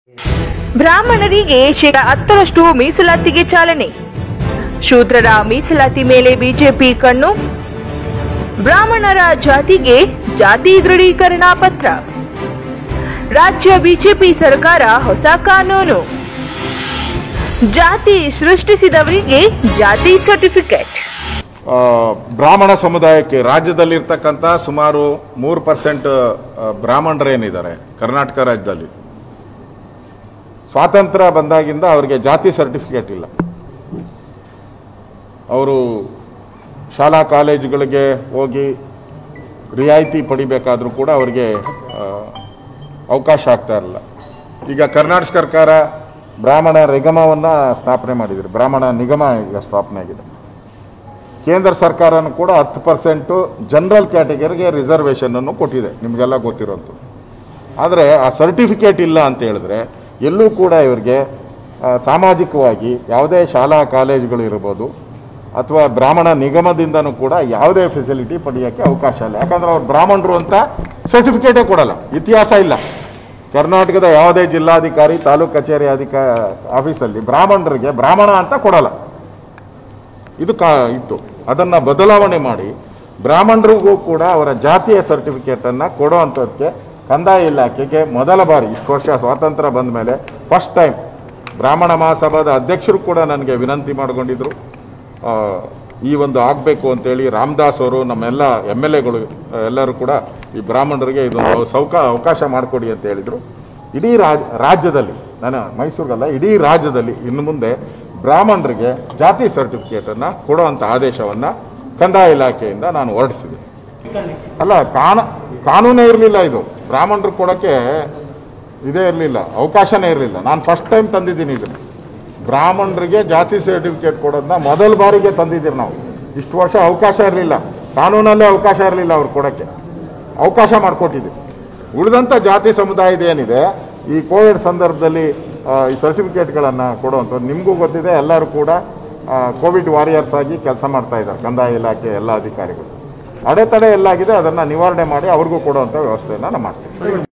ಬ್ರಾಹ್ಮಣರಿಗೆ ಶೇಕಡ ಹತ್ತರಷ್ಟು ಮೀಸಲಾತಿಗೆ ಚಾಲನೆ ಶೂದ್ರರ ಮೀಸಲಾತಿ ಮೇಲೆ ಬಿಜೆಪಿ ಕಣ್ಣು ಬ್ರಾಹ್ಮಣರ ಜಾತಿಗೆ ಜಾತಿ ದೃಢೀಕರಣ ಪತ್ರ ರಾಜ್ಯ ಬಿಜೆಪಿ ಸರ್ಕಾರ ಹೊಸ ಕಾನೂನು ಜಾತಿ ಸೃಷ್ಟಿಸಿದವರಿಗೆ ಜಾತಿ ಸರ್ಟಿಫಿಕೇಟ್ ಆ, ಬ್ರಾಹ್ಮಣ ಸಮುದಾಯಕ್ಕೆ ರಾಜ್ಯದಲ್ಲಿರ್ತಕ್ಕಂಥ ಸುಮಾರು ಮೂರು ಪರ್ಸೆಂಟ್ ಬ್ರಾಹ್ಮಣರೇನಿದ್ದಾರೆ ಕರ್ನಾಟಕ ರಾಜ್ಯದಲ್ಲಿ ಸ್ವಾತಂತ್ರ್ಯ ಬಂದಾಗಿಂದ ಅವರಿಗೆ ಜಾತಿ ಸರ್ಟಿಫಿಕೇಟ್ ಇಲ್ಲ ಅವರು ಶಾಲಾ ಕಾಲೇಜುಗಳಿಗೆ ಹೋಗಿ ರಿಯಾಯಿತಿ ಪಡಿಬೇಕಾದ್ರೂ ಕೂಡ ಅವರಿಗೆ ಆ, ಅವಕಾಶ ಆಗ್ತಾ ಇರಲಿಲ್ಲ ಈಗ ಕರ್ನಾಟಕ ಸರ್ಕಾರ ಬ್ರಾಹ್ಮಣ ನಿಗಮವನ್ನು ಸ್ಥಾಪನೆ ಮಾಡಿದ್ರು ಬ್ರಾಹ್ಮಣ ನಿಗಮ ಈಗ ಸ್ಥಾಪನೆ ಆಗಿದೆ ಕೇಂದ್ರ ಸರ್ಕಾರನೂ ಕೂಡ ಹತ್ತು ಪರ್ಸೆಂಟು ಜನರಲ್ ಕ್ಯಾಟಗರಿಗೆ ರಿಸರ್ವೇಷನ್ ಅನ್ನು ಕೊಟ್ಟಿದೆ ನಿಮಗೆಲ್ಲ ಗೊತ್ತಿರೋಂಥದ್ದು ಆದರೆ ಆ ಸರ್ಟಿಫಿಕೇಟ್ ಇಲ್ಲ ಅಂತ ಹೇಳಿದ್ರೆ ಎಲ್ಲೂ ಕೂಡ ಇವರಿಗೆ ಆ, ಸಾಮಾಜಿಕವಾಗಿ ಯಾವುದೇ ಶಾಲಾ ಕಾಲೇಜುಗಳು ಇರ್ಬೋದು ಅಥವಾ ಬ್ರಾಹ್ಮಣ ನಿಗಮದಿಂದನೂ ಕೂಡ ಯಾವುದೇ ಫೆಸಿಲಿಟಿ ಪಡೆಯೋಕ್ಕೆ ಅವಕಾಶ ಇಲ್ಲ ಯಾಕಂದ್ರೆ ಅವ್ರು ಬ್ರಾಹ್ಮಣರು ಅಂತ ಸರ್ಟಿಫಿಕೇಟೇ ಕೊಡಲ್ಲ ಇತಿಹಾಸ ಇಲ್ಲ ಕರ್ನಾಟಕದ ಯಾವುದೇ ಜಿಲ್ಲಾಧಿಕಾರಿ ತಾಲೂಕು ಕಚೇರಿ ಅಧಿಕಾ ಆಫೀಸಲ್ಲಿ ಬ್ರಾಹ್ಮಣರಿಗೆ ಬ್ರಾಹ್ಮಣ ಅಂತ ಕೊಡಲ್ಲ ಇದು ಕಾ ಇತ್ತು ಅದನ್ನ ಬದಲಾವಣೆ ಮಾಡಿ ಬ್ರಾಹ್ಮಣರಿಗೂ ಕೂಡ ಅವರ ಜಾತಿಯ ಸರ್ಟಿಫಿಕೇಟ್ ಅನ್ನ ಕೊಡುವಂಥದ್ದಕ್ಕೆ ಕಂದಾಯ ಇಲಾಖೆಗೆ ಮೊದಲ ಬಾರಿ ಇಷ್ಟು ವರ್ಷ ಸ್ವಾತಂತ್ರ್ಯ ಬಂದ ಮೇಲೆ ಫಸ್ಟ್ ಟೈಮ್ ಬ್ರಾಹ್ಮಣ ಮಹಾಸಭಾದ ಅಧ್ಯಕ್ಷರು ಕೂಡ ನನಗೆ ವಿನಂತಿ ಮಾಡಿಕೊಂಡಿದ್ರು ಆ, ಈ ಒಂದು ಆಗಬೇಕು ಅಂತೇಳಿ ರಾಮದಾಸ್ ಅವರು ನಮ್ಮೆಲ್ಲ ಎಮ್ ಎಲ್ ಎಗಳು ಎಲ್ಲರೂ ಕೂಡ ಈ ಬ್ರಾಹ್ಮಣರಿಗೆ ಇದೊಂದು ಸೌಕ ಅವಕಾಶ ಮಾಡಿಕೊಡಿ ಅಂತ ಹೇಳಿದರು ಇಡೀ ರಾಜ್ ರಾಜ್ಯದಲ್ಲಿ ನಾನು ಮೈಸೂರಿಗಲ್ಲ ಇಡೀ ರಾಜ್ಯದಲ್ಲಿ ಇನ್ನು ಮುಂದೆ ಬ್ರಾಹ್ಮಣರಿಗೆ ಜಾತಿ ಸರ್ಟಿಫಿಕೇಟನ್ನು ಕೊಡುವಂಥ ಆದೇಶವನ್ನು ಕಂದಾಯ ಇಲಾಖೆಯಿಂದ ನಾನು ಹೊರಡಿಸಿದೆ ಅಲ್ಲ ಕಾನ ಕಾನೂನೇ ಇರಲಿಲ್ಲ ಇದು ಬ್ರಾಹ್ಮಣರು ಕೊಡೋಕ್ಕೆ ಇದೇ ಇರಲಿಲ್ಲ ಅವಕಾಶನೇ ಇರಲಿಲ್ಲ ನಾನು ಫಸ್ಟ್ ಟೈಮ್ ತಂದಿದ್ದೀನಿ ಇದನ್ನು ಬ್ರಾಹ್ಮಣರಿಗೆ ಜಾತಿ ಸರ್ಟಿಫಿಕೇಟ್ ಕೊಡೋದನ್ನ ಮೊದಲ ಬಾರಿಗೆ ತಂದಿದ್ದೀರಿ ನಾವು ಇಷ್ಟು ವರ್ಷ ಅವಕಾಶ ಇರಲಿಲ್ಲ ಕಾನೂನಲ್ಲೇ ಅವಕಾಶ ಇರಲಿಲ್ಲ ಅವ್ರು ಕೊಡೋಕ್ಕೆ ಅವಕಾಶ ಮಾಡಿಕೊಟ್ಟಿದ್ದೀವಿ ಉಳಿದಂಥ ಜಾತಿ ಸಮುದಾಯದ ಏನಿದೆ ಈ ಕೋವಿಡ್ ಸಂದರ್ಭದಲ್ಲಿ ಆ, ಈ ಸರ್ಟಿಫಿಕೇಟ್ಗಳನ್ನು ಕೊಡುವಂಥದ್ದು ನಿಮಗೂ ಗೊತ್ತಿದೆ ಎಲ್ಲರೂ ಕೂಡ ಆ, ಕೋವಿಡ್ ವಾರಿಯರ್ಸ್ ಆಗಿ ಕೆಲಸ ಮಾಡ್ತಾ ಇದ್ದಾರೆ ಕಂದಾಯ ಇಲಾಖೆ ಎಲ್ಲ ಅಧಿಕಾರಿಗಳು ಅಡೆತಡೆ ಎಲ್ಲಾಗಿದೆ ಅದನ್ನು ನಿವಾರಣೆ ಮಾಡಿ ಅವ್ರಿಗೂ ಕೊಡುವಂಥ ವ್ಯವಸ್ಥೆಯನ್ನು ನಾವು ಮಾಡ್ತೀವಿ